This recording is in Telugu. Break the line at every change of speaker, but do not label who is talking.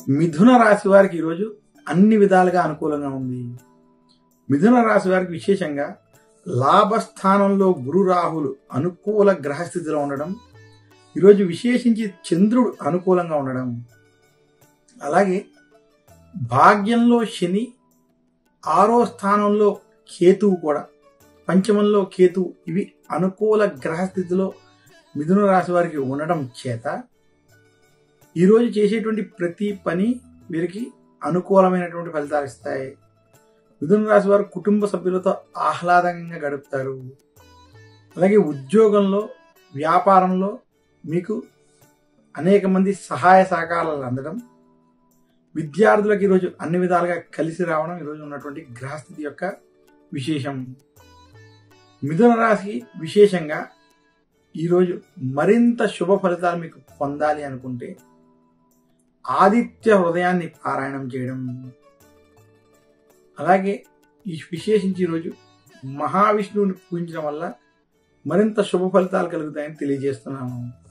మిథున రాశి వారికి ఈరోజు అన్ని విధాలుగా అనుకూలంగా ఉంది మిథున రాశి వారికి విశేషంగా లాభస్థానంలో గురు రాహులు అనుకూల గ్రహస్థితిలో ఉండడం ఈరోజు విశేషించి చంద్రుడు అనుకూలంగా ఉండడం అలాగే భాగ్యంలో శని ఆరో స్థానంలో కేతువు కూడా పంచమంలో కేతువు ఇవి అనుకూల గ్రహస్థితిలో మిథున రాశి వారికి ఉండడం చేత ఈరోజు చేసేటువంటి ప్రతి పని వీరికి అనుకూలమైనటువంటి ఫలితాలు ఇస్తాయి మిథున రాశి వారు కుటుంబ సభ్యులతో ఆహ్లాదంగా గడుపుతారు అలాగే ఉద్యోగంలో వ్యాపారంలో మీకు అనేక మంది సహాయ సహకారాలు అందడం విద్యార్థులకు ఈరోజు అన్ని విధాలుగా కలిసి రావడం ఈరోజు ఉన్నటువంటి గ్రహస్థితి యొక్క విశేషం మిథున రాశికి విశేషంగా ఈరోజు మరింత శుభ ఫలితాలు మీకు పొందాలి అనుకుంటే ఆదిత్య హృదయాన్ని పారాయణం చేయడం అలాగే ఈ విశేషించి ఈరోజు మహావిష్ణువుని పూజించడం వల్ల మరింత శుభ ఫలితాలు కలుగుతాయని తెలియజేస్తున్నాము